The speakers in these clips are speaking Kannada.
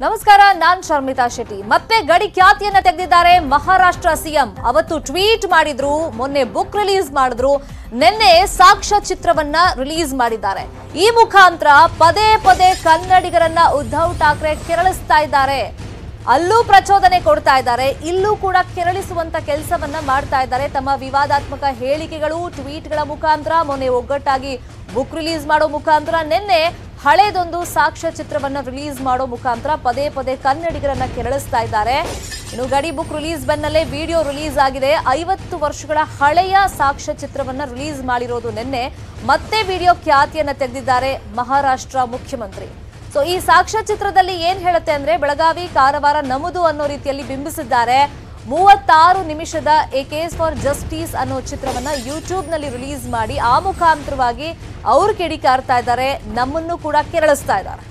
ನಮಸ್ಕಾರ ನಾನ್ ಶರ್ಮಿತಾ ಶೆಟ್ಟಿ ಮತ್ತೆ ಗಡಿ ಖ್ಯಾತಿಯನ್ನ ತೆಗೆದಿದ್ದಾರೆ ಮಹಾರಾಷ್ಟ್ರ ಸಿಎಂ ಅವತ್ತು ಟ್ವೀಟ್ ಮಾಡಿದ್ರು ಮೊನ್ನೆ ಬುಕ್ ರಿಲೀಸ್ ಮಾಡಿದ್ರು ನಿನ್ನೆ ಸಾಕ್ಷ್ಯ ಚಿತ್ರವನ್ನ ರಿಲೀಸ್ ಮಾಡಿದ್ದಾರೆ ಈ ಮುಖಾಂತರ ಪದೇ ಪದೇ ಕನ್ನಡಿಗರನ್ನ ಉದ್ಧವ್ ಠಾಕ್ರೆ ಕೆರಳಿಸ್ತಾ ಇದ್ದಾರೆ ಅಲ್ಲೂ ಪ್ರಚೋದನೆ ಕೊಡ್ತಾ ಇದ್ದಾರೆ ಇಲ್ಲೂ ಕೂಡ ಕೆರಳಿಸುವಂತ ಕೆಲಸವನ್ನ ಮಾಡ್ತಾ ಇದ್ದಾರೆ ತಮ್ಮ ವಿವಾದಾತ್ಮಕ ಹೇಳಿಕೆಗಳು ಟ್ವೀಟ್ಗಳ ಮುಖಾಂತರ ಮೊನ್ನೆ ಒಗ್ಗಟ್ಟಾಗಿ ಬುಕ್ ರಿಲೀಸ್ ಮಾಡೋ ಮುಖಾಂತರ ನಿನ್ನೆ ಹಳೇದೊಂದು ಸಾಕ್ಷ್ಯ ಚಿತ್ರವನ್ನ ರಿಲೀಸ್ ಮಾಡೋ ಮುಖಾಂತರ ಪದೇ ಪದೇ ಕನ್ನಡಿಗರನ್ನ ಕೆರಳಿಸ್ತಾ ಇದ್ದಾರೆ ಇನ್ನು ಗಡಿ ಬುಕ್ ರಿಲೀಸ್ ಬೆನ್ನಲ್ಲೇ ವಿಡಿಯೋ ರಿಲೀಸ್ ಆಗಿದೆ ಐವತ್ತು ವರ್ಷಗಳ ಹಳೆಯ ಸಾಕ್ಷ್ಯ ಚಿತ್ರವನ್ನ ರಿಲೀಸ್ ಮಾಡಿರೋದು ನಿನ್ನೆ ಮತ್ತೆ ವಿಡಿಯೋ ಖ್ಯಾತಿಯನ್ನ ತೆಗೆದಿದ್ದಾರೆ ಮಹಾರಾಷ್ಟ್ರ ಮುಖ್ಯಮಂತ್ರಿ ಸೊ ಈ ಸಾಕ್ಷ್ಯ ಚಿತ್ರದಲ್ಲಿ ಏನ್ ಹೇಳುತ್ತೆ ಅಂದ್ರೆ ಬೆಳಗಾವಿ ಕಾರವಾರ ನಮುದು ಅನ್ನೋ ರೀತಿಯಲ್ಲಿ ಬಿಂಬಿಸಿದ್ದಾರೆ ಮೂವತ್ತಾರು ನಿಮಿಷದ ಎ ಕೇಸ್ ಫಾರ್ ಜಸ್ಟಿಸ್ ಅನ್ನೋ ಚಿತ್ರವನ್ನ ಯೂಟ್ಯೂಬ್ ನಲ್ಲಿ ರಿಲೀಸ್ ಮಾಡಿ ಆ ಮುಖಾಂತರವಾಗಿ ಅವ್ರು ಕಿಡಿಕಾರ್ತಾ ಇದ್ದಾರೆ ನಮ್ಮನ್ನು ಕೂಡ ಕೆರಳಿಸ್ತಾ ಇದ್ದಾರೆ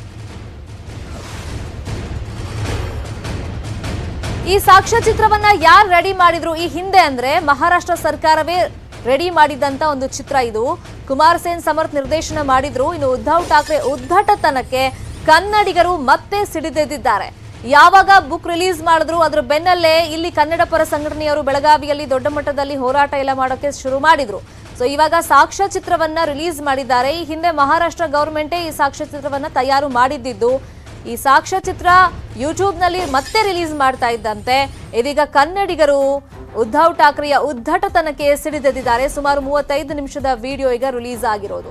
ಈ ಸಾಕ್ಷ್ಯ ಚಿತ್ರವನ್ನ ಯಾರು ರೆಡಿ ಮಾಡಿದ್ರು ಈ ಹಿಂದೆ ಅಂದ್ರೆ ಮಹಾರಾಷ್ಟ್ರ ಸರ್ಕಾರವೇ ರೆಡಿ ಮಾಡಿದಂತ ಒಂದು ಚಿತ್ರ ಇದು ಕುಮಾರ್ ಸೇನ್ ಸಮರ್ಥ್ ನಿರ್ದೇಶನ ಮಾಡಿದ್ರು ಇನ್ನು ಉದ್ಧವ್ ಠಾಕ್ರೆ ಉದ್ಧಟತನಕ್ಕೆ ಕನ್ನಡಿಗರು ಮತ್ತೆ ಸಿಡಿದೆದ್ದಿದ್ದಾರೆ ಯಾವಾಗ ಬುಕ್ ರಿಲೀಸ್ ಮಾಡಿದ್ರು ಅದ್ರ ಬೆನ್ನಲ್ಲೇ ಇಲ್ಲಿ ಕನ್ನಡ ಪರ ಸಂಘಟನೆಯವರು ಬೆಳಗಾವಿಯಲ್ಲಿ ದೊಡ್ಡ ಮಟ್ಟದಲ್ಲಿ ಹೋರಾಟ ಎಲ್ಲ ಮಾಡೋಕೆ ಶುರು ಮಾಡಿದ್ರು ಸೊ ಇವಾಗ ಸಾಕ್ಷ್ಯ ಚಿತ್ರವನ್ನ ರಿಲೀಸ್ ಮಾಡಿದ್ದಾರೆ ಈ ಹಿಂದೆ ಮಹಾರಾಷ್ಟ್ರ ಗವರ್ಮೆಂಟೇ ಈ ಸಾಕ್ಷ್ಯ ಚಿತ್ರವನ್ನ ತಯಾರು ಮಾಡಿದ್ದಿದ್ದು ಈ ಸಾಕ್ಷ್ಯ ಚಿತ್ರ ಯೂಟ್ಯೂಬ್ ನಲ್ಲಿ ಮತ್ತೆ ರಿಲೀಸ್ ಮಾಡ್ತಾ ಇದ್ದಂತೆ ಇದೀಗ ಕನ್ನಡಿಗರು ಉದ್ಧವ್ ಠಾಕ್ರೆಯ ಉದ್ಧಟತನಕ್ಕೆ ಸಿಡಿದೆದ್ದಿದ್ದಾರೆ ಸುಮಾರು ಮೂವತ್ತೈದು ನಿಮಿಷದ ವಿಡಿಯೋ ಈಗ ರಿಲೀಸ್ ಆಗಿರೋದು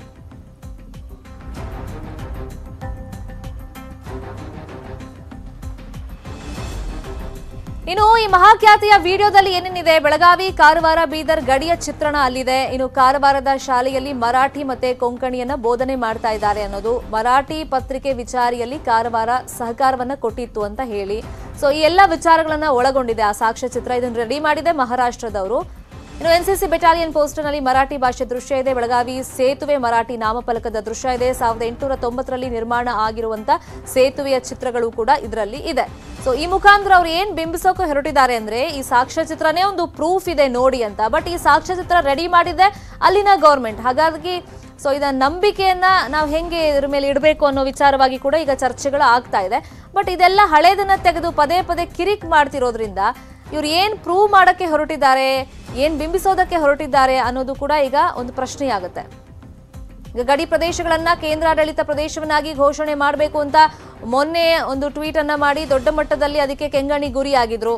ಇನ್ನು ಈ ಮಹಾಖ್ಯಾತಿಯ ವಿಡಿಯೋದಲ್ಲಿ ಏನೇನಿದೆ ಬೆಳಗಾವಿ ಕಾರವಾರ ಬೀದರ್ ಗಡಿಯ ಚಿತ್ರಣ ಅಲ್ಲಿದೆ ಇನ್ನು ಕಾರವಾರದ ಶಾಲೆಯಲ್ಲಿ ಮರಾಠಿ ಮತ್ತೆ ಕೊಂಕಣಿಯನ್ನ ಬೋಧನೆ ಮಾಡ್ತಾ ಇದ್ದಾರೆ ಅನ್ನೋದು ಮರಾಠಿ ಪತ್ರಿಕೆ ವಿಚಾರಿಯಲ್ಲಿ ಕಾರವಾರ ಸಹಕಾರವನ್ನ ಕೊಟ್ಟಿತ್ತು ಅಂತ ಹೇಳಿ ಸೊ ಈ ಎಲ್ಲ ವಿಚಾರಗಳನ್ನ ಒಳಗೊಂಡಿದೆ ಆ ಸಾಕ್ಷ್ಯ ಚಿತ್ರ ಇದನ್ನು ರೆಡಿ ಮಾಡಿದೆ ಮಹಾರಾಷ್ಟ್ರದವರು ಇನ್ನು ಎನ್ಸಿಸಿ ಬೆಟಾಲಿಯನ್ ಪೋಸ್ಟರ್ನಲ್ಲಿ ಮರಾಠಿ ಭಾಷೆ ದೃಶ್ಯ ಇದೆ ಬೆಳಗಾವಿ ಸೇತುವೆ ಮರಾಠಿ ನಾಮಫಲಕದ ದೃಶ್ಯ ಇದೆ ಸಾವಿರದ ಎಂಟುನೂರ ತೊಂಬತ್ತರಲ್ಲಿ ನಿರ್ಮಾಣ ಆಗಿರುವಂತ ಸೇತುವೆಯ ಚಿತ್ರಗಳು ಕೂಡ ಇದರಲ್ಲಿ ಇದೆ ಸೊ ಈ ಮುಖಾಂತರ ಅವ್ರು ಏನ್ ಬಿಂಬಿಸೋಕೆ ಹೊರಟಿದ್ದಾರೆ ಅಂದ್ರೆ ಈ ಸಾಕ್ಷ್ಯ ಚಿತ್ರನೇ ಒಂದು ಪ್ರೂಫ್ ಇದೆ ನೋಡಿ ಅಂತ ಬಟ್ ಈ ಸಾಕ್ಷ್ಯ ಚಿತ್ರ ರೆಡಿ ಮಾಡಿದೆ ಅಲ್ಲಿನ ಗೌರ್ಮೆಂಟ್ ಹಾಗಾಗಿ ಸೊ ಇದರ ನಂಬಿಕೆಯನ್ನ ನಾವು ಹೆಂಗೆ ಇದ್ರ ಮೇಲೆ ಇಡಬೇಕು ಅನ್ನೋ ವಿಚಾರವಾಗಿ ಕೂಡ ಈಗ ಚರ್ಚೆಗಳು ಆಗ್ತಾ ಇದೆ ಬಟ್ ಇದೆಲ್ಲ ಹಳೇದನ್ನ ತೆಗೆದು ಪದೇ ಪದೇ ಕಿರಿಕ್ ಮಾಡ್ತಿರೋದ್ರಿಂದ ಇವ್ರು ಏನ್ ಪ್ರೂವ್ ಮಾಡಕ್ಕೆ ಹೊರಟಿದ್ದಾರೆ ಏನ್ ಬಿಂಬಿಸೋದಕ್ಕೆ ಹೊರಟಿದ್ದಾರೆ ಅನ್ನೋದು ಕೂಡ ಈಗ ಒಂದು ಪ್ರಶ್ನೆಯಾಗುತ್ತೆ ಈಗ ಗಡಿ ಪ್ರದೇಶಗಳನ್ನ ಕೇಂದ್ರಾಡಳಿತ ಪ್ರದೇಶವನ್ನಾಗಿ ಘೋಷಣೆ ಮಾಡಬೇಕು ಅಂತ ಮೊನ್ನೆ ಒಂದು ಟ್ವೀಟ್ ಅನ್ನ ಮಾಡಿ ದೊಡ್ಡ ಮಟ್ಟದಲ್ಲಿ ಅದಕ್ಕೆ ಕೆಂಗಣಿ ಗುರಿಯಾಗಿದ್ರು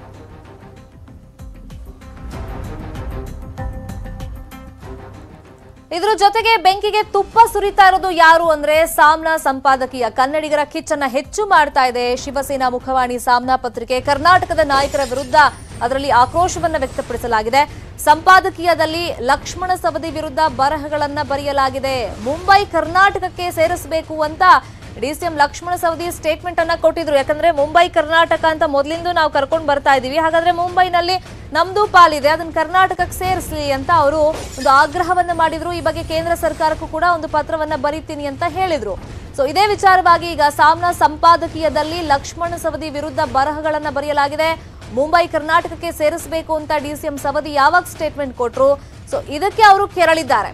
ಇದ್ರ ಜೊತೆಗೆ ಬೆಂಕಿಗೆ ತುಪ್ಪ ಸುರಿತಾ ಇರೋದು ಯಾರು ಅಂದ್ರೆ ಸಾಮ್ನಾ ಸಂಪಾದಕೀಯ ಕನ್ನಡಿಗರ ಕಿಚ್ಚನ್ನ ಹೆಚ್ಚು ಮಾಡ್ತಾ ಇದೆ ಶಿವಸೇನಾ ಮುಖವಾಣಿ ಸಾಮ್ನಾ ಪತ್ರಿಕೆ ಕರ್ನಾಟಕದ ನಾಯಕರ ವಿರುದ್ಧ ಅದರಲ್ಲಿ ಆಕ್ರೋಶವನ್ನ ವ್ಯಕ್ತಪಡಿಸಲಾಗಿದೆ ಸಂಪಾದಕೀಯದಲ್ಲಿ ಲಕ್ಷ್ಮಣ ಸವದಿ ವಿರುದ್ಧ ಬರಹಗಳನ್ನ ಬರೆಯಲಾಗಿದೆ ಮುಂಬೈ ಕರ್ನಾಟಕಕ್ಕೆ ಸೇರಿಸಬೇಕು ಅಂತ ಡಿಸಿಎಂ ಲಕ್ಷ್ಮಣ ಸವದಿ ಸ್ಟೇಟ್ಮೆಂಟ್ ಅನ್ನ ಕೊಟ್ಟಿದ್ರು ಯಾಕಂದ್ರೆ ಮುಂಬೈ ಕರ್ನಾಟಕ ಅಂತ ಮೊದಲಿಂದ ನಾವು ಕರ್ಕೊಂಡು ಬರ್ತಾ ಇದೀವಿ ಹಾಗಾದ್ರೆ ಮುಂಬೈನಲ್ಲಿ ನಮ್ದು ಪಾಲಿದೆ ಅದನ್ನ ಕರ್ನಾಟಕಕ್ಕೆ ಸೇರಿಸ್ಲಿ ಅಂತ ಅವರು ಒಂದು ಆಗ್ರಹವನ್ನ ಮಾಡಿದ್ರು ಈ ಬಗ್ಗೆ ಕೇಂದ್ರ ಸರ್ಕಾರಕ್ಕೂ ಕೂಡ ಒಂದು ಪತ್ರವನ್ನ ಬರೀತೀನಿ ಅಂತ ಹೇಳಿದ್ರು ಸೊ ಇದೇ ವಿಚಾರವಾಗಿ ಈಗ ಸಾಮ್ನಾ ಸಂಪಾದಕೀಯದಲ್ಲಿ ಲಕ್ಷ್ಮಣ ಸವದಿ ವಿರುದ್ಧ ಬರಹಗಳನ್ನ ಬರೆಯಲಾಗಿದೆ ಮುಂಬೈ ಕರ್ನಾಟಕಕ್ಕೆ ಸೇರಿಸಬೇಕು ಅಂತ ಡಿಸಿಎಂ ಸವದಿ ಯಾವಾಗ ಸ್ಟೇಟ್ಮೆಂಟ್ ಕೊಟ್ರು ಸೊ ಇದಕ್ಕೆ ಅವರು ಕೆರಳಿದ್ದಾರೆ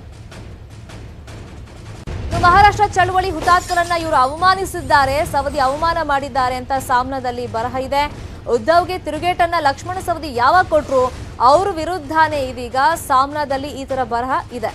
ಇನ್ನು ಮಹಾರಾಷ್ಟ್ರ ಚಳವಳಿ ಹುತಾತ್ಮರನ್ನ ಇವರು ಅವಮಾನಿಸಿದ್ದಾರೆ ಸವದಿ ಅವಮಾನ ಮಾಡಿದ್ದಾರೆ ಅಂತ ಸಾಮ್ನದಲ್ಲಿ ಬರಹ ಇದೆ ಉದ್ಧವ್ಗೆ ತಿರುಗೇಟನ್ನ ಲಕ್ಷ್ಮಣ ಸವದಿ ಯಾವಾಗ ಕೊಟ್ರು ಅವ್ರ ವಿರುದ್ಧನೇ ಇದೀಗ ಸಾಮ್ನಾದಲ್ಲಿ ಈ ತರ ಬರಹ ಇದೆ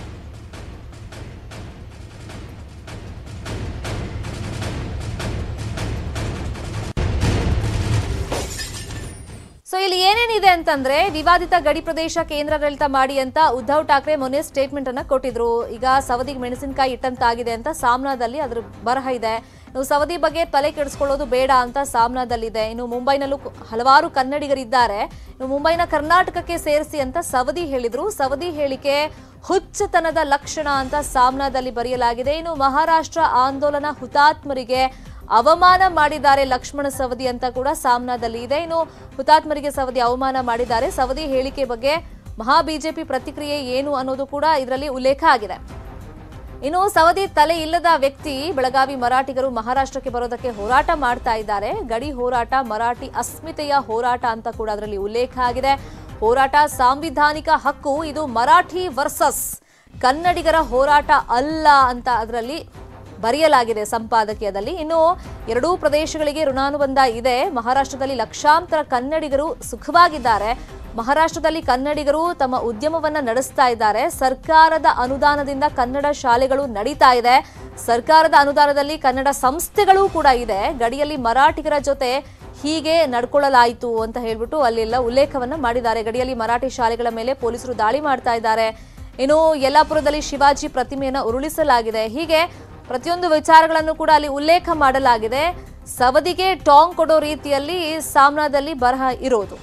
ಸೊ ಇಲ್ಲಿ ಏನೇನಿದೆ ಅಂತಂದ್ರೆ ವಿವಾದಿತ ಗಡಿ ಪ್ರದೇಶ ಕೇಂದ್ರಾಡಳಿತ ಮಾಡಿ ಅಂತ ಉದ್ಧವ್ ಠಾಕ್ರೆ ಮೊನ್ನೆ ಸ್ಟೇಟ್ಮೆಂಟ್ ಅನ್ನ ಕೊಟ್ಟಿದ್ರು ಈಗ ಸವದಿಗೆ ಮೆಣಸಿನಕಾಯಿ ಇಟ್ಟಂತಾಗಿದೆ ಅಂತ ಸಾಮ್ನಾದಲ್ಲಿ ಅದ್ರ ಬರಹ ಇದೆ ಇನ್ನು ಸವದಿ ಬಗ್ಗೆ ತಲೆ ಕೆಡಿಸ್ಕೊಳ್ಳೋದು ಬೇಡ ಅಂತ ಸಾಮ್ನಾದಲ್ಲಿದೆ ಇನ್ನು ಮುಂಬೈನಲ್ಲೂ ಕು- ಹಲವಾರು ಕನ್ನಡಿಗರಿದ್ದಾರೆ ಇನ್ನು ಮುಂಬೈನ ಕರ್ನಾಟಕಕ್ಕೆ ಸೇರಿಸಿ ಅಂತ ಸವದಿ ಹೇಳಿದ್ರು ಸವದಿ ಹೇಳಿಕೆ ಹುಚ್ಚತನದ ಲಕ್ಷಣ ಅಂತ ಸಾಮ್ನಾದಲ್ಲಿ ಬರೆಯಲಾಗಿದೆ ಇನ್ನು ಮಹಾರಾಷ್ಟ್ರ ಆಂದೋಲನ ಹುತಾತ್ಮರಿಗೆ ಅವಮಾನ ಮಾಡಿದ್ದಾರೆ ಲಕ್ಷ್ಮಣ ಸವದಿ ಅಂತ ಕೂಡ ಸಾಮ್ನಾದಲ್ಲಿ ಇದೆ ಇನ್ನು ಹುತಾತ್ಮರಿಗೆ ಸವದಿ ಅವಮಾನ ಮಾಡಿದ್ದಾರೆ ಸವದಿ ಹೇಳಿಕೆ ಬಗ್ಗೆ ಮಹಾ ಬಿಜೆಪಿ ಪ್ರತಿಕ್ರಿಯೆ ಏನು ಅನ್ನೋದು ಕೂಡ ಇದರಲ್ಲಿ ಉಲ್ಲೇಖ ಆಗಿದೆ ಇನ್ನು ಸವದಿ ತಲೆ ಇಲ್ಲದ ವ್ಯಕ್ತಿ ಬೆಳಗಾವಿ ಮರಾಠಿಗರು ಮಹಾರಾಷ್ಟ್ರಕ್ಕೆ ಬರೋದಕ್ಕೆ ಹೋರಾಟ ಮಾಡ್ತಾ ಇದ್ದಾರೆ ಗಡಿ ಹೋರಾಟ ಮರಾಠಿ ಅಸ್ಮಿತೆಯ ಹೋರಾಟ ಅಂತ ಕೂಡ ಅದರಲ್ಲಿ ಉಲ್ಲೇಖ ಆಗಿದೆ ಹೋರಾಟ ಸಾಂವಿಧಾನಿಕ ಹಕ್ಕು ಇದು ಮರಾಠಿ ವರ್ಸಸ್ ಕನ್ನಡಿಗರ ಹೋರಾಟ ಅಲ್ಲ ಅಂತ ಅದರಲ್ಲಿ ಬರೆಯಲಾಗಿದೆ ಸಂಪಾದಕೀಯದಲ್ಲಿ ಇನ್ನು ಎರಡೂ ಪ್ರದೇಶಗಳಿಗೆ ಋಣಾನುಬಂಧ ಇದೆ ಮಹಾರಾಷ್ಟ್ರದಲ್ಲಿ ಲಕ್ಷಾಂತರ ಕನ್ನಡಿಗರು ಸುಖವಾಗಿದ್ದಾರೆ ಮಹಾರಾಷ್ಟ್ರದಲ್ಲಿ ಕನ್ನಡಿಗರು ತಮ್ಮ ಉದ್ಯಮವನ್ನ ನಡೆಸ್ತಾ ಇದ್ದಾರೆ ಸರ್ಕಾರದ ಅನುದಾನದಿಂದ ಕನ್ನಡ ಶಾಲೆಗಳು ನಡೀತಾ ಇದೆ ಸರ್ಕಾರದ ಅನುದಾನದಲ್ಲಿ ಕನ್ನಡ ಸಂಸ್ಥೆಗಳು ಕೂಡ ಇದೆ ಗಡಿಯಲ್ಲಿ ಮರಾಠಿಗರ ಜೊತೆ ಹೀಗೆ ನಡ್ಕೊಳ್ಳಲಾಯಿತು ಅಂತ ಹೇಳ್ಬಿಟ್ಟು ಅಲ್ಲೆಲ್ಲ ಉಲ್ಲೇಖವನ್ನ ಮಾಡಿದ್ದಾರೆ ಗಡಿಯಲ್ಲಿ ಮರಾಠಿ ಶಾಲೆಗಳ ಮೇಲೆ ಪೊಲೀಸರು ದಾಳಿ ಮಾಡ್ತಾ ಇದ್ದಾರೆ ಇನ್ನು ಯಲ್ಲಾಪುರದಲ್ಲಿ ಶಿವಾಜಿ ಪ್ರತಿಮೆಯನ್ನ ಉರುಳಿಸಲಾಗಿದೆ ಹೀಗೆ ಪ್ರತಿಯೊಂದು ವಿಚಾರಗಳನ್ನು ಕೂಡ ಅಲ್ಲಿ ಉಲ್ಲೇಖ ಮಾಡಲಾಗಿದೆ ಸವದಿಗೆ ಟಾಂಗ್ ಕೊಡೋ ರೀತಿಯಲ್ಲಿ ಸಾಮ್ನಾದಲ್ಲಿ ಬರಹ ಇರೋದು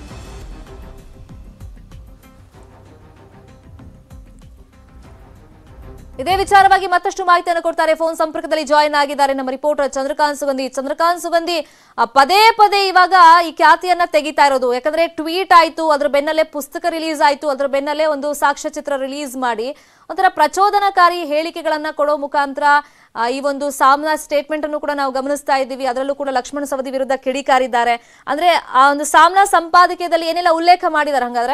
ಇದೇ ವಿಚಾರವಾಗಿ ಮತ್ತಷ್ಟು ಮಾಹಿತಿಯನ್ನು ಕೊಡ್ತಾರೆ ಫೋನ್ ಸಂಪರ್ಕದಲ್ಲಿ ಜಾಯಿನ್ ಆಗಿದ್ದಾರೆ ನಮ್ಮ ರಿಪೋರ್ಟರ್ ಚಂದ್ರಕಾಂತ್ ಸುಗಂಧಿ ಚಂದ್ರಕಾಂತ್ ಸುಗಂಧಿ ಆ, ಪದೇ ಪದೇ ಇವಾಗ ಈ ಖ್ಯಾತಿಯನ್ನ ತೆಗಿತಾ ಇರೋದು ಯಾಕಂದ್ರೆ ಟ್ವೀಟ್ ಆಯ್ತು ಅದ್ರ ಬೆನ್ನಲ್ಲೇ ಪುಸ್ತಕ ರಿಲೀಸ್ ಆಯ್ತು ಅದ್ರ ಬೆನ್ನಲ್ಲೇ ಒಂದು ಸಾಕ್ಷ್ಯಚಿತ್ರ ರಿಲೀಸ್ ಮಾಡಿ ಒಂಥರ ಪ್ರಚೋದನಕಾರಿ ಹೇಳಿಕೆಗಳನ್ನ ಕೊಡೋ ಮುಖಾಂತರ ಆ, ಈ ಒಂದು ಸಾಮ್ನಾ ಸ್ಟೇಟ್ಮೆಂಟ್ ಅನ್ನು ಕೂಡ ನಾವು ಗಮನಿಸ್ತಾ ಇದ್ದೀವಿ ಅದರಲ್ಲೂ ಕೂಡ ಲಕ್ಷ್ಮಣ ಸವದಿ ವಿರುದ್ಧ ಕಿಡಿಕಾರಿದ್ದಾರೆ ಅಂದ್ರೆ ಆ ಒಂದು ಸಾಮ್ನಾ ಸಂಪಾದಕೀಯದಲ್ಲಿ ಏನೆಲ್ಲ ಉಲ್ಲೇಖ ಮಾಡಿದ್ದಾರೆ ಹಂಗಾದ್ರೆ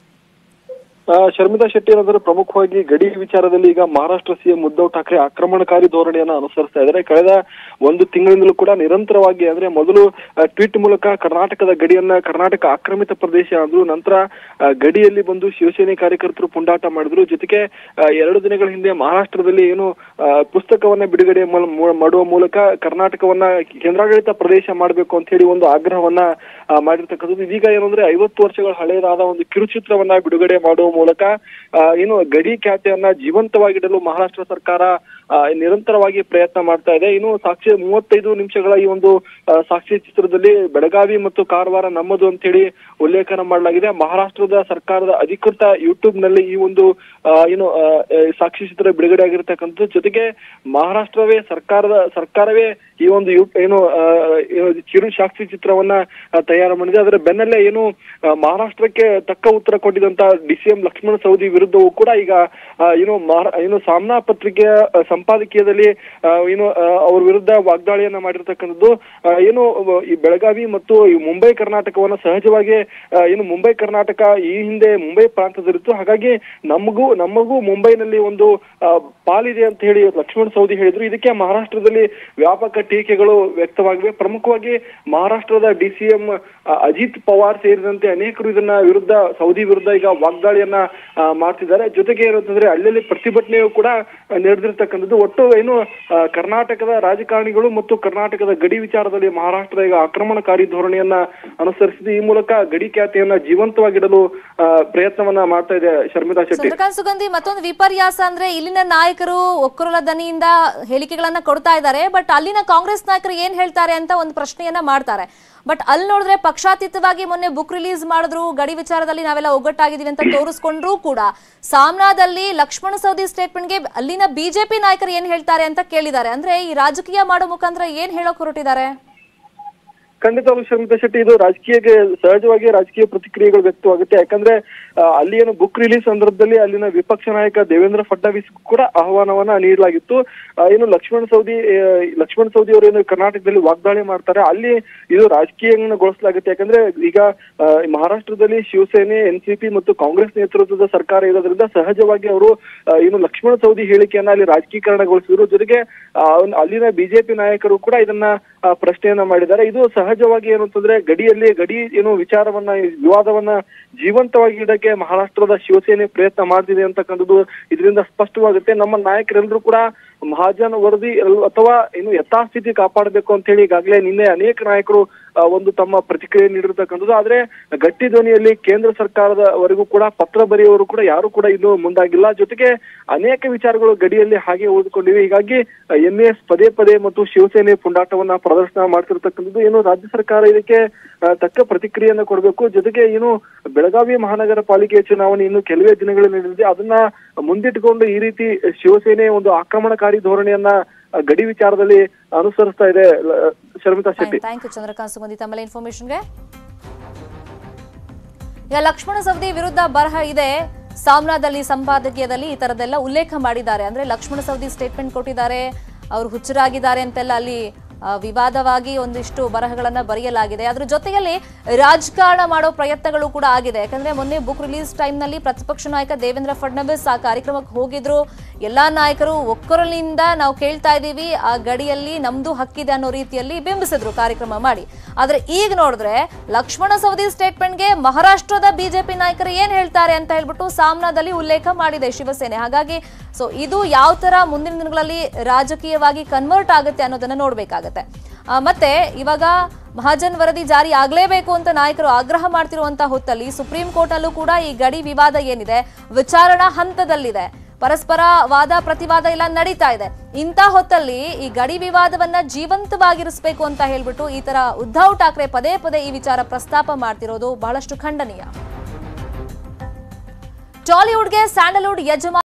ಆ, ಶರ್ಮಿಳಾ ಶೆಟ್ಟಿ ಏನಾದರೂ ಪ್ರಮುಖವಾಗಿ ಗಡಿ ವಿಚಾರದಲ್ಲಿ ಈಗ ಮಹಾರಾಷ್ಟ್ರ ಸಿಎಂ ಉದ್ಧವ್ ಠಾಕ್ರೆ ಆಕ್ರಮಣಕಾರಿ ಧೋರಣೆಯನ್ನ ಅನುಸರಿಸ್ತಾ ಇದ್ದಾರೆ ಕಳೆದ ಒಂದು ತಿಂಗಳಿಂದಲೂ ಕೂಡ ನಿರಂತರವಾಗಿ ಅಂದ್ರೆ ಮೊದಲು ಟ್ವೀಟ್ ಮೂಲಕ ಕರ್ನಾಟಕದ ಗಡಿಯನ್ನ ಕರ್ನಾಟಕ ಆಕ್ರಮಿತ ಪ್ರದೇಶ ಅಂದ್ರು ನಂತರ ಆ, ಗಡಿಯಲ್ಲಿ ಬಂದು ಶಿವಸೇನೆ ಕಾರ್ಯಕರ್ತರು ಪುಂಡಾಟ ಮಾಡಿದ್ರು ಜೊತೆಗೆ ಆ, ಎರಡು ದಿನಗಳ ಹಿಂದೆ ಮಹಾರಾಷ್ಟ್ರದಲ್ಲಿ ಏನು ಆ, ಪುಸ್ತಕವನ್ನ ಬಿಡುಗಡೆ ಮಲ್- ಮೂ- ಮಾಡುವ ಮೂಲಕ ಕರ್ನಾಟಕವನ್ನ ಕೇಂದ್ರಾಡಳಿತ ಪ್ರದೇಶ ಮಾಡಬೇಕು ಅಂತ ಹೇಳಿ ಒಂದು ಆಗ್ರಹವನ್ನ ಆ, ಮಾಡಿರ್ತಕ್ಕಂಥದ್ದು ಇದೀಗ ಏನಂದ್ರೆ ಐವತ್ತು ವರ್ಷಗಳ ಹಳೆಯದಾದ ಒಂದು ಕಿರುಚಿತ್ರವನ್ನ ಬಿಡುಗಡೆ ಮಾಡುವ ಮೂಲಕ ಆ, ಏನು ಗಡಿ ಖ್ಯಾತಿಯನ್ನ ಜೀವಂತವಾಗಿಡಲು ಮಹಾರಾಷ್ಟ್ರ ಸರ್ಕಾರ ಆ, ನಿರಂತರವಾಗಿ ಪ್ರಯತ್ನ ಮಾಡ್ತಾ ಇದೆ ಇನ್ನು ಸಾಕ್ಷಿ ಮೂವತ್ತೈದು ನಿಮಿಷಗಳ ಈ ಒಂದು ಆ, ಸಾಕ್ಷಿ ಚಿತ್ರದಲ್ಲಿ ಬೆಳಗಾವಿ ಮತ್ತು ಕಾರವಾರ ನಮ್ಮದು ಅಂತ ಹೇಳಿ ಉಲ್ಲೇಖನ ಮಾಡಲಾಗಿದೆ ಮಹಾರಾಷ್ಟ್ರದ ಸರ್ಕಾರದ ಅಧಿಕೃತ ಯೂಟ್ಯೂಬ್ ನಲ್ಲಿ ಈ ಒಂದು ಆ, ಏನು ಆ, ಆ, ಸಾಕ್ಷಿ ಚಿತ್ರ ಬಿಡುಗಡೆ ಆಗಿರ್ತಕ್ಕಂಥದ್ದು ಜೊತೆಗೆ ಮಹಾರಾಷ್ಟ್ರವೇ ಸರ್ಕಾರದ ಸರ್ಕಾರವೇ ಈ ಒಂದು ಯು ಏನು ಆ, ಏನು ಕಿರು ಸಾಕ್ಷಿ ಚಿತ್ರವನ್ನ ಆ, ತಯಾರು ಮಾಡಿದೆ ಅದರ ಬೆನ್ನಲ್ಲೇ ಏನು ಆ, ಮಹಾರಾಷ್ಟ್ರಕ್ಕೆ ತಕ್ಕ ಉತ್ತರ ಕೊಟ್ಟಿದಂತ D C M Laxman Savadi ವಿರುದ್ಧವೂ ಕೂಡ ಈಗ ಆ, ಏನು ಮಹಾರಾ- ಏನು ಸಾಮ್ನಾ ಪತ್ರಿಕೆಯ ಆ, ಸಂಪಾದಕೀಯದಲ್ಲಿ ಆ, ಏನು ಆ, ಅವ್ರ ವಿರುದ್ಧ ವಾಗ್ದಾಳಿಯನ್ನ ಮಾಡಿರ್ತಕ್ಕಂಥದ್ದು ಆ, ಏನು ಅವ- ಈ ಬೆಳಗಾವಿ ಮತ್ತು ಈ ಮುಂಬೈ ಕರ್ನಾಟಕವನ್ನ ಸಹಜವಾಗಿ ಆ, ಏನು ಮುಂಬೈ ಕರ್ನಾಟಕ ಈ ಹಿಂದೆ ಮುಂಬೈ ಪ್ರಾಂತದಲ್ಲಿತ್ತು ಹಾಗಾಗಿ ನಮಗೂ ನಮಗೂ ಮುಂಬೈನಲ್ಲಿ ಒಂದು ಆ, ಪಾಲಿದೆ ಅಂತ ಹೇಳಿ ಲಕ್ಷ್ಮಣ ಸವದಿ ಹೇಳಿದ್ರು ಇದಕ್ಕೆ ಮಹಾರಾಷ್ಟ್ರದಲ್ಲಿ ವ್ಯಾಪಕ ಟೀಕೆಗಳು ವ್ಯಕ್ತವಾಗಿವೆ ಪ್ರಮುಖವಾಗಿ ಮಹಾರಾಷ್ಟ್ರದ D C M Ajit Pawar ಸೇರಿದಂತೆ ಅನೇಕರು ಇದನ್ನ ವಿರುದ್ಧ ಸೌದಿ ವಿರುದ್ಧ ಈಗ ವಾಗ್ದಾಳಿಯನ್ನ ಆ, ಮಾಡ್ತಿದ್ದಾರೆ ಜೊತೆಗೆ ಏನಂತಂದ್ರೆ ಅಲ್ಲಲ್ಲಿ ಪ್ರತಿಭಟನೆಯು ಕೂಡ ಆ, ನಡೆದಿರ್ತಕ್ಕಂಥದ್ದು ಒಟ್ಟು ಏನು ಆ, ಕರ್ನಾಟಕದ ರಾಜಕಾರಣಿಗಳು ಮತ್ತು ಕರ್ನಾಟಕದ ಗಡಿ ವಿಚಾರದಲ್ಲಿ ಮಹಾರಾಷ್ಟ್ರ ಈಗ ಆಕ್ರಮಣಕಾರಿ ಧೋರಣೆಯನ್ನ ಅನುಸರಿಸಿದ್ದು ಈ ಮೂಲಕ ಗಡಿ ಖ್ಯಾತಿಯನ್ನ ಜೀವಂತವಾಗಿಡಲು ಆ, ಪ್ರಯತ್ನವನ್ನ ಮಾಡ್ತಾ ಇದೆ ಶರ್ಮಿಳಾ ಶೆಟ್ಟಿ ಚಂದ್ರಕಾಂತ್ ಸುಗಂಧಿ ಮತ್ತೊಂದು ವಿಪರ್ಯಾಸ ಅಂದ್ರೆ ಇಲ್ಲಿನ ನಾಯಕರು ಒಕ್ಕರಲ ದನಿಯಿಂದ ಹೇಳಿಕೆಗಳನ್ನ ಕೊಡ್ತಾ ಇದ್ದಾರೆ ಬಟ್ ಅಲ್ಲಿನ ಕಾಂಗ್ರೆಸ್ ನಾಯಕರು ಏನ್ ಹೇಳ್ತಾರೆ ಅಂತ ಒಂದು ಪ್ರಶ್ನೆಯನ್ನ ಮಾಡ್ತಾರೆ ಬಟ್ ಅಲ್ಲಿ ನೋಡಿದ್ರೆ ಪಕ್ಷಾತೀತವಾಗಿ ಮೊನ್ನೆ ಬುಕ್ ರಿಲೀಸ್ ಮಾಡಿದ್ರು ಗಡಿ ವಿಚಾರದಲ್ಲಿ ನಾವೆಲ್ಲ ಒಗ್ಗಟ್ಟಾಗಿದ್ದೀವಿ ಅಂತ ತೋರಿಸ್ಕೊಂಡ್ರು ಕೂಡ ಸಾಮ್ನಾದಲ್ಲಿ ಲಕ್ಷ್ಮಣ ಸವದಿ ಸ್ಟೇಟ್ಮೆಂಟ್ಗೆ ಅಲ್ಲಿನ ಬಿಜೆಪಿ ನಾಯಕರು ಏನ್ ಹೇಳ್ತಾರೆ ಅಂತ ಕೇಳಿದ್ದಾರೆ ಅಂದ್ರೆ ಈ ರಾಜಕೀಯ ಮಾಡೋ ಮುಖಾಂತರ ಏನ್ ಹೇಳೋಕ್ ಹೊರಟಿದ್ದಾರೆ ಖಂಡಿತವಾಗ್ಲೂ ಶರ್ಮಿತಾ ಶೆಟ್ಟಿ ಇದು ರಾಜಕೀಯಕ್ಕೆ ಸಹಜವಾಗಿ ರಾಜಕೀಯ ಪ್ರತಿಕ್ರಿಯೆಗಳು ವ್ಯಕ್ತವಾಗುತ್ತೆ ಯಾಕಂದ್ರೆ ಆ, ಅಲ್ಲಿ ಏನು ಬುಕ್ ರಿಲೀಸ್ ಸಂದರ್ಭದಲ್ಲಿ ಅಲ್ಲಿನ ವಿಪಕ್ಷ ನಾಯಕ ದೇವೇಂದ್ರ ಫಡ್ನವೀಸ್ ಕೂಡ ಆಹ್ವಾನವನ್ನ ನೀಡಲಾಗಿತ್ತು ಆ, ಏನು ಲಕ್ಷ್ಮಣ ಸವದಿ ಆ, ಲಕ್ಷ್ಮಣ ಸವದಿ ಅವರು ಏನು ಕರ್ನಾಟಕದಲ್ಲಿ ವಾಗ್ದಾಳಿ ಮಾಡ್ತಾರೆ ಅಲ್ಲಿ ಇದು ರಾಜಕೀಯಗೊಳಿಸಲಾಗುತ್ತೆ ಯಾಕಂದ್ರೆ ಈಗ ಆ, ಮಹಾರಾಷ್ಟ್ರದಲ್ಲಿ ಶಿವಸೇನೆ ಎನ್ಸಿಪಿ ಮತ್ತು ಕಾಂಗ್ರೆಸ್ ನೇತೃತ್ವದ ಸರ್ಕಾರ ಇರೋದ್ರಿಂದ ಸಹಜವಾಗಿ ಅವರು ಆ, ಏನು ಲಕ್ಷ್ಮಣ ಸವದಿ ಹೇಳಿಕೆಯನ್ನ ಅಲ್ಲಿ ರಾಜಕೀಕರಣಗೊಳಿಸಿದ್ರು ಜೊತೆಗೆ ಆ, ಅವ್ನ್- ಅಲ್ಲಿನ ಬಿಜೆಪಿ ನಾಯಕರು ಕೂಡ ಇದನ್ನ ಆ, ಪ್ರಶ್ನೆಯನ್ನ ಮಾಡಿದ್ದಾರೆ ಇದು ಸಹಜವಾಗಿ ಏನು ಅಂತಂದ್ರೆ ಗಡಿಯಲ್ಲಿ ಗಡಿ ಏನು ವಿಚಾರವನ್ನ ಈ ವಿವಾದವನ್ನ ಜೀವಂತವಾಗಿ ಇಡಕ್ಕೆ ಮಹಾರಾಷ್ಟ್ರದ ಶಿವಸೇನೆ ಪ್ರಯತ್ನ ಮಾಡ್ತಿದೆ ಅಂತಕ್ಕಂಥದ್ದು ಇದರಿಂದ ಸ್ಪಷ್ಟವಾಗುತ್ತೆ ನಮ್ಮ ನಾಯಕರೆಲ್ಲರೂ ಕೂಡ ಮಹಾಜನ್ ವರದಿ ಎಲ್- ಅಥವಾ ಏನು ಯಥಾಸ್ಥಿತಿ ಕಾಪಾಡಬೇಕು ಅಂತ ಹೇಳಿ ಈಗಾಗಲೇ ನಿನ್ನೆ ಅನೇಕ ನಾಯಕರು ಆ, ಒಂದು ತಮ್ಮ ಪ್ರತಿಕ್ರಿಯೆ ನೀಡಿರ್ತಕ್ಕಂಥದ್ದು ಆದ್ರೆ ಗಟ್ಟಿ ಧ್ವನಿಯಲ್ಲಿ ಕೇಂದ್ರ ಸರ್ಕಾರದವರೆಗೂ ಕೂಡ ಪತ್ರ ಬರೆಯುವವರು ಕೂಡ ಯಾರು ಕೂಡ ಇನ್ನೂ ಮುಂದಾಗಿಲ್ಲ ಜೊತೆಗೆ ಅನೇಕ ವಿಚಾರಗಳು ಗಡಿಯಲ್ಲಿ ಹಾಗೆ ಉಳಿದುಕೊಂಡಿವೆ ಹೀಗಾಗಿ ಎಂ ಎಸ್ ಪದೇ ಪದೇ ಮತ್ತು ಶಿವಸೇನೆ ಪುಂಡಾಟವನ್ನ ಪ್ರದರ್ಶನ ಮಾಡ್ತಿರ್ತಕ್ಕಂಥದ್ದು ಏನು ರಾಜ್ಯ ಸರ್ಕಾರ ಇದಕ್ಕೆ ಆ, ತಕ್ಕ ಪ್ರತಿಕ್ರಿಯೆಯನ್ನ ಕೊಡಬೇಕು ಜೊತೆಗೆ ಏನು ಬೆಳಗಾವಿ ಮಹಾನಗರ ಪಾಲಿಕೆ ಚುನಾವಣೆ ಇನ್ನು ಕೆಲವೇ ದಿನಗಳಲ್ಲಿ ನಡೆದಿದೆ ಅದನ್ನ ಮುಂದಿಟ್ಟುಕೊಂಡು ಈ ರೀತಿ ಶಿವಸೇನೆ ಒಂದು ಆಕ್ರಮಣಕಾರಿ ಧೋರಣೆಯನ್ನ ಆ, ಗಡಿ ವಿಚಾರದಲ್ಲಿ ಅನುಸರಿಸ್ತಾ ಇದೆ ಲ- ಶರ್ಮಿತಾ ಶೆಟ್ಟಿ ಥ್ಯಾಂಕ್ ಯು ಚಂದ್ರಕಾಂತ್ ಸುಗಂಧಿ ತಮ್ಮೆಲ್ಲ ಇನ್ಫಾರ್ಮೇಶನ್ಗೆ ಈಗ ಲಕ್ಷ್ಮಣ ಸವದಿ ವಿರುದ್ಧ ಬರಹ ಇದೆ ಸಾಮ್ನಾದಲ್ಲಿ ಸಂಪಾದಕೀಯದಲ್ಲಿ ಈ ತರದೆಲ್ಲ ಉಲ್ಲೇಖ ಮಾಡಿದ್ದಾರೆ ಅಂದ್ರೆ ಲಕ್ಷ್ಮಣ ಸವದಿ ಸ್ಟೇಟ್ಮೆಂಟ್ ಕೊಟ್ಟಿದ್ದಾರೆ ಅವರು ಹುಚ್ಚರಾಗಿದ್ದಾರೆ ಅಂತೆಲ್ಲ ಅಲ್ಲಿ ಆ, ವಿವಾದವಾಗಿ ಒಂದಿಷ್ಟು ಬರಹಗಳನ್ನ ಬರೆಯಲಾಗಿದೆ ಅದ್ರ ಜೊತೆಯಲ್ಲಿ ರಾಜಕಾರಣ ಮಾಡೋ ಪ್ರಯತ್ನಗಳು ಕೂಡ ಆಗಿದೆ ಯಾಕಂದ್ರೆ ಮೊನ್ನೆ ಬುಕ್ ರಿಲೀಸ್ ಟೈಮ್ನಲ್ಲಿ ಪ್ರತಿಪಕ್ಷ ನಾಯಕ ದೇವೇಂದ್ರ ಫಡ್ನವೀಸ್ ಆ ಕಾರ್ಯಕ್ರಮಕ್ಕೆ ಹೋಗಿದ್ರು ಎಲ್ಲಾ ನಾಯಕರು ಒಕ್ಕೊರಲಿನಿಂದ ನಾವು ಕೇಳ್ತಾ ಇದ್ದೀವಿ ಆ ಗಡಿಯಲ್ಲಿ ನಮ್ದು ಹಕ್ಕಿದೆ ಅನ್ನೋ ರೀತಿಯಲ್ಲಿ ಬಿಂಬಿಸಿದ್ರು ಕಾರ್ಯಕ್ರಮ ಮಾಡಿ ಆದ್ರೆ ಈಗ ನೋಡಿದ್ರೆ ಲಕ್ಷ್ಮಣ ಸವದಿ ಸ್ಟೇಟ್ಮೆಂಟ್ಗೆ ಮಹಾರಾಷ್ಟ್ರದ ಬಿಜೆಪಿ ನಾಯಕರು ಏನ್ ಹೇಳ್ತಾರೆ ಅಂತ ಹೇಳ್ಬಿಟ್ಟು ಸಾಮ್ನಾದಲ್ಲಿ ಉಲ್ಲೇಖ ಮಾಡಿದೆ ಶಿವಸೇನೆ ಹಾಗಾಗಿ ಸೊ ಇದು ಯಾವ ತರ ಮುಂದಿನ ದಿನಗಳಲ್ಲಿ ರಾಜಕೀಯವಾಗಿ ಕನ್ವರ್ಟ್ ಆಗುತ್ತೆ ಅನ್ನೋದನ್ನ ನೋಡ್ಬೇಕಾಗತ್ತೆ ಆ, ಮತ್ತೆ ಇವಾಗ ಮಹಾಜನ್ ವರದಿ ಜಾರಿ ಆಗ್ಲೇಬೇಕು ಅಂತ ನಾಯಕರು ಆಗ್ರಹ ಮಾಡ್ತಿರುವಂತ ಹೊತ್ತಲ್ಲಿ ಸುಪ್ರೀಂ ಕೋರ್ಟ್ ಅಲ್ಲೂ ಕೂಡ ಈ ಗಡಿ ವಿವಾದ ಏನಿದೆ ವಿಚಾರಣಾ ಹಂತದಲ್ಲಿದೆ ಪರಸ್ಪರ ವಾದ ಪ್ರತಿವಾದ ಎಲ್ಲ ನಡೀತಾ ಇದೆ ಇಂಥ ಹೊತ್ತಲ್ಲಿ ಈ ಗಡಿ ವಿವಾದವನ್ನ ಜೀವಂತವಾಗಿರಿಸಬೇಕು ಅಂತ ಹೇಳ್ಬಿಟ್ಟು ಈ ತರ ಉದ್ಧವ್ ಠಾಕ್ರೆ ಪದೇ ಪದೇ ಈ ವಿಚಾರ ಪ್ರಸ್ತಾಪ ಮಾಡ್ತಿರೋದು ಬಹಳಷ್ಟು ಖಂಡನೀಯ ಟಾಲಿವುಡ್ಗೆ ಸ್ಯಾಂಡಲ್ವುಡ್ ಯಜಮಾನ